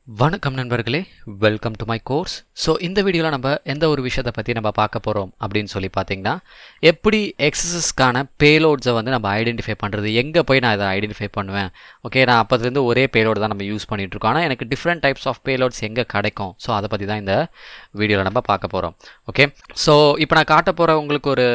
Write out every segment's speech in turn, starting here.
வணக்கம் நண்பர்களே welcome to my course so இந்த வீடியோவில் நம்ம எந்த ஒரு விஷயத்தை பற்றி நம்ம பார்க்க போகிறோம் அப்படின்னு சொல்லி பார்த்தீங்கன்னா எப்படி எக்ஸசஸ்க்கான பேலோட்ஸை வந்து நம்ம ஐடென்டிஃபை பண்ணுறது எங்கே போய் நான் இதை ஐடென்டிஃபை பண்ணுவேன் ஓகே நான் அப்போதுலேருந்து ஒரே பேலோடு தான் நம்ம யூஸ் பண்ணிட்டு இருக்கோம் ஆனால் எனக்கு டிஃப்ரெண்ட் டைப்ஸ் ஆஃப் பேலோட்ஸ் எங்கே கிடைக்கும் ஸோ அதை பற்றி தான் இந்த வீடியோவில் நம்ம பார்க்க போகிறோம் ஓகே ஸோ இப்போ நான் காட்ட போகிற உங்களுக்கு ஒரு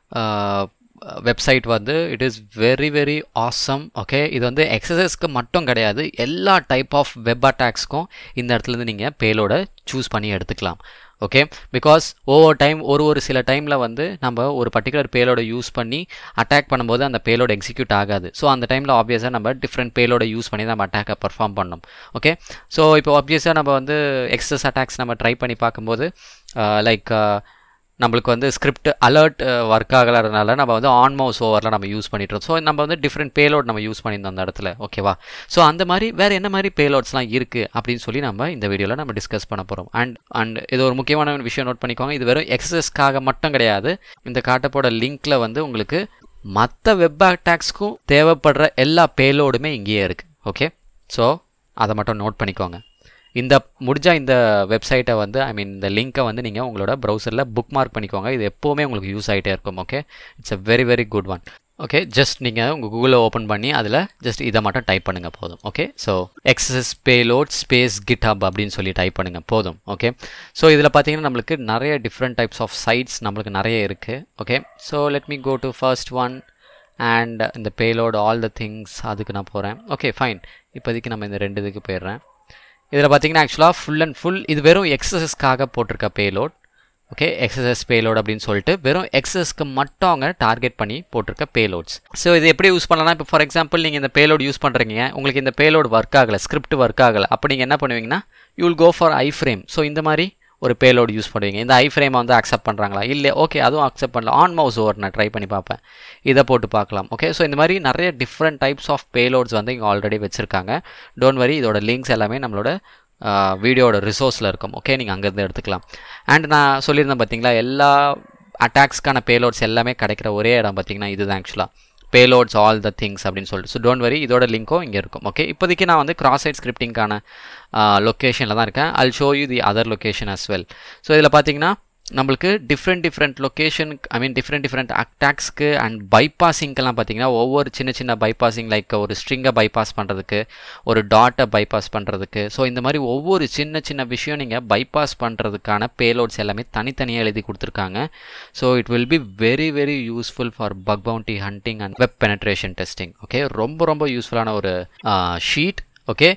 வெப்சைட் வந்து it is very very awesome okay இது வந்து எக்ஸசைஸ்க்கு மட்டும் கிடையாது எல்லா டைப் ஆஃப் வெப் அட்டாக்ஸ்க்கும் இந்த இடத்துலேருந்து நீங்கள் பேலோட சூஸ் பண்ணி எடுத்துக்கலாம் ஓகே பிகாஸ் ஒவ்வொரு டைம் ஒரு ஒரு சில டைமில் வந்து நம்ம ஒரு பர்டிகுலர் பேலோட யூஸ் பண்ணி அட்டாக் பண்ணும்போது அந்த பேலோட எக்ஸிக்யூட் ஆகாது ஸோ அந்த டைமில் ஆப்வியஸாக நம்ம டிஃப்ரெண்ட் பேலோட யூஸ் பண்ணி நம்ம அட்டாக்கை பர்ஃபார்ம் பண்ணணும் ஓகே ஸோ இப்போ ஆப்வியஸாக நம்ம வந்து எக்ஸஸ் அட்டாக்ஸ் நம்ம ட்ரை பண்ணி பார்க்கும்போது லைக் நம்மளுக்கு வந்து ஸ்கிரிப்ட் அலர்ட் ஒர்க் ஆகலறதுனால நம்ம வந்து ஆன் மவுஸ் ஓவரில் நம்ம யூஸ் பண்ணிட்டு ஸோ நம்ம வந்து டிஃப்ரெண்ட் பேலோட் நம்ம யூஸ் பண்ணியிருந்தோம் அந்த இடத்துல ஓகேவா ஸோ அந்த மாதிரி வேறு என்ன மாதிரி பேலோட்ஸ்லாம் இருக்குது அப்படின்னு சொல்லி நம்ம இந்த வீடியோவில் நம்ம டிஸ்கஸ் பண்ண போகிறோம் அண்ட் அண்ட் இது ஒரு முக்கியமான விஷயம் நோட் பண்ணிக்கோங்க இது வெறும் எக்ஸசஸ்க்காக மட்டும் கிடையாது இந்த காட்டப்போட லிங்க்கில் வந்து உங்களுக்கு மற்ற வெப் அட்டாக்ஸ்க்கும் தேவைப்படுற எல்லா பேலோடுமே இங்கேயே இருக்குது ஓகே ஸோ அதை மட்டும் நோட் பண்ணிக்கோங்க இந்த முடிஞ்சால் இந்த வெப்சைட்டை வந்து ஐ மீன் இந்த லிங்க்கை வந்து நீங்கள் உங்களோட ப்ரௌசரில் புக் மார்க் பண்ணிக்கோங்க இது எப்போவுமே உங்களுக்கு யூஸ் ஆகிட்டே இருக்கும் okay it's a very very good one okay just நீங்கள் உங்கள் கூகுளில் ஓப்பன் பண்ணி அதில் ஜஸ்ட் இதை மட்டும் டைப் பண்ணுங்கள் போதும் okay so XSS payload space GitHub அப்படின்னு சொல்லி டைப் பண்ணுங்கள் போதும் ஓகே ஸோ இதில் பார்த்தீங்கன்னா நம்மளுக்கு நிறைய டிஃப்ரெண்ட் டைப்ஸ் ஆஃப் சைட்ஸ் நம்மளுக்கு நிறைய இருக்குது okay so let me go to first one and இந்த பேலோட் ஆல் த திங்ஸ் அதுக்கு நான் போகிறேன் ஓகே ஃபைன் இப்போதைக்கு நம்ம இந்த ரெண்டு இதுக்கு போயிடுறேன் இதில் பார்த்தீங்கன்னா ஆக்சுவலாக ஃபுல் அண்ட் ஃபுல் இது வெறும் எக்ஸசஸ்க்காக போட்டிருக்க பேலோட் ஓகே எக்ஸசைஸ் பேலோட் அப்படின்னு சொல்லிட்டு வெறும் எக்ஸஸ்க்கு மட்டும் அவங்க டார்கெட் பண்ணி போட்டிருக்க பேலோட்ஸ் ஸோ இது எப்படி யூஸ் பண்ணலாம் இப்போ ஃபார் எக்ஸாம்பிள் நீங்கள் இந்த பேலோட் யூஸ் பண்ணுறீங்க உங்களுக்கு இந்த பேலோட் ஒர்க் ஆகலை ஸ்கிரிப்ட் ஒர்க் ஆகலை அப்போ நீங்கள் என்ன பண்ணுவீங்கன்னா you will go for iframe so இந்த மாதிரி ஒரு பேலோடு யூஸ் பண்ணுவீங்க இந்த ஐ ஃப்ரேமை வந்து அக்செப்ட் பண்ணுறாங்களா இல்லை ஓகே அதுவும் அக்செப்ட் பண்ணலாம் ஆன் மவுஸ் ஓவர் நான் ட்ரை பண்ணி பார்ப்பேன் இதை போட்டு பார்க்கலாம் ஓகே ஸோ இந்த மாதிரி நிறைய டிஃப்ரெண்ட் டைப்ஸ் ஆஃப் பேலோட்ஸ் வந்து இங்கே ஆல்ரெடி வச்சுருக்காங்க டோன்ட் வரி இதோட லிங்க்ஸ் எல்லாமே நம்மளோட வீடியோட ரிசோர்ஸில் இருக்கும் ஓகே நீங்கள் அங்கேருந்து எடுத்துக்கலாம் அண்ட் நான் சொல்லியிருந்தேன் பார்த்தீங்களா எல்லா அட்டாக்ஸ்க்கான பேலோட்ஸ் எல்லாமே கிடைக்கிற ஒரே இடம் பார்த்தீங்கன்னா இதுதான் ஆக்சுவலாக பேலோட்ஸ் ஆல் த திங்ஸ் அப்படின்னு சொல்லிட்டு ஸோ டோன்ட் வரி இதோட லிங்க்கும் இங்கே இருக்கும் ஓகே இப்போதைக்கு நான் வந்து கிராஸ் சைட் ஸ்கிரிப்டிங்கான லொக்கேஷனில் தான் இருக்கேன் I'll show you the other location as well so இதில் பார்த்தீங்கன்னா நம்மளுக்கு different different location I mean different different அட்டாக்ஸ்க்கு அண்ட் பைபாஸிங்க்கெல்லாம் பார்த்தீங்கன்னா ஒவ்வொரு சின்ன சின்ன பைபாஸிங் லைக் ஒரு ஸ்ட்ரிங்கை பைபாஸ் பண்ணுறதுக்கு ஒரு டாட்டை பைபாஸ் பண்ணுறதுக்கு ஸோ இந்த மாதிரி ஒவ்வொரு சின்ன சின்ன விஷயம் நீங்கள் பைபாஸ் பண்ணுறதுக்கான பேலோட்ஸ் எல்லாமே தனித்தனியாக எழுதி கொடுத்துருக்காங்க so it will be very very useful for bug bounty hunting and web penetration testing okay ரொம்ப ரொம்ப யூஸ்ஃபுல்லான ஒரு sheet okay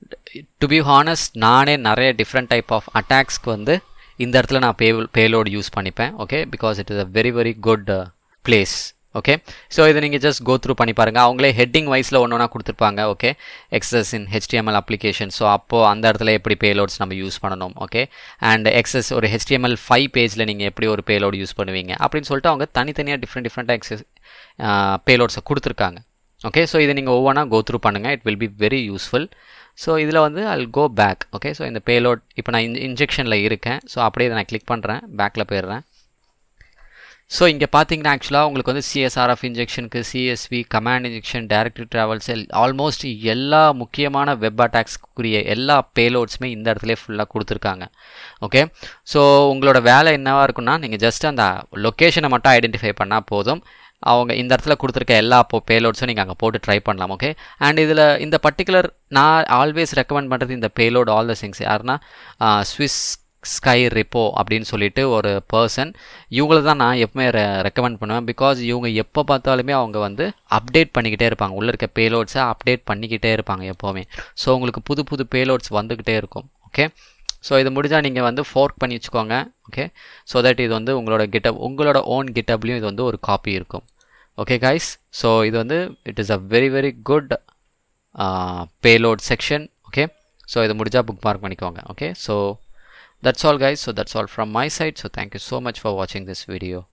to be honest நானே நிறைய டிஃப்ரெண்ட் டைப் ஆஃப் அட்டாக்ஸ்க்கு வந்து இந்த இடத்துல நான் பே பேலோடு யூஸ் பண்ணிப்பேன் okay because it is a very very good place okay so இதை நீங்கள் ஜஸ்ட் கோ த்ரூ பண்ணி பாருங்கள் அவங்களே ஹெட்டிங் வைஸில் ஒன்று ஒன்றா கொடுத்துருப்பாங்க okay XSS in HTML application so அப்போது அந்த இடத்துல எப்படி பேலோட்ஸ் நம்ம யூஸ் பண்ணணும் ஓகே அண்ட் எக்ஸஸ் ஒரு ஹெச்டிஎம்எல் ஃபைவ் பேஜில் நீங்கள் எப்படி ஒரு பேலோடு யூஸ் பண்ணுவீங்க அப்படின்னு சொல்லிட்டு அவங்க தனித்தனியாக டிஃப்ரெண்ட் டிஃப்ரெண்ட்டாக எக்ஸஸ் பேலோட்ஸை கொடுத்துருக்காங்க ஓகே ஸோ இதை நீங்கள் ஒவ்வொன்றா கோ த்ரூ பண்ணுங்கள் it will be very useful so இதில் வந்து I'll go back okay so இந்த பேலோட் இப்போ நான் இந்த இன்ஜெக்ஷனில் இருக்கேன் ஸோ அப்படியே இதை நான் கிளிக் பண்ணுறேன் பேக்கில் போயிடுறேன் ஸோ இங்கே பார்த்தீங்கன்னா ஆக்சுவலாக உங்களுக்கு வந்து சிஎஸ்ஆர்எஃப் இன்ஜெக்ஷனுக்கு CSV command injection directory traversal எல் ஆல்மோஸ்ட் எல்லா முக்கியமான வெப் அட்டாக்ஸ்க்குரிய எல்லா பேலோட்ஸுமே இந்த இடத்துல ஃபுல்லாக கொடுத்துருக்காங்க ஓகே ஸோ உங்களோட வேலை என்னவாக இருக்குன்னா நீங்கள் ஜஸ்ட் அந்த லொக்கேஷனை மட்டும் ஐடென்டிஃபை பண்ணால் போதும் அவங்க இந்த இடத்துல கொடுத்துருக்க எல்லா அப்போ பேலோட்ஸும் நீங்கள் அங்கே போட்டு ட்ரை பண்ணலாம் ஓகே அண்ட் இதில் இந்த பர்டிகுலர் நான் ஆல்வேஸ் ரெக்கமெண்ட் பண்ணுறது இந்த பேலோட் ஆல் த திங்ஸ் யாருன்னா ஸ்விஸ் ஸ்கை ரிப்போ அப்படின்னு சொல்லிட்டு ஒரு பர்சன் இவங்கள தான் நான் எப்பவுமே ரெ ரெக்கமெண்ட் பண்ணுவேன் பிகாஸ் இவங்க எப்போ பார்த்தாலுமே அவங்க வந்து அப்டேட் பண்ணிக்கிட்டே இருப்பாங்க உள்ளே இருக்க பேலோட்ஸை அப்டேட் பண்ணிக்கிட்டே இருப்பாங்க எப்போவுமே ஸோ உங்களுக்கு புது புது பேலோட்ஸ் வந்துக்கிட்டே இருக்கும் ஓகே ஸோ இது முடிஞ்சால் நீங்கள் வந்து ஃபோர்க் பண்ணி வச்சுக்கோங்க ஓகே ஸோ தட் இது வந்து உங்களோட கிட்டப் உங்களோட ஓன் கிட்டப்லேயும் இது வந்து ஒரு காப்பி இருக்கும் ஓகே கைஸ் ஸோ இது வந்து it is a very very good payload section okay so இது முடிஞ்சால் புக் மார்க் பண்ணிக்கோங்க okay so that's all guys so that's all from my side so thank you so much for watching this video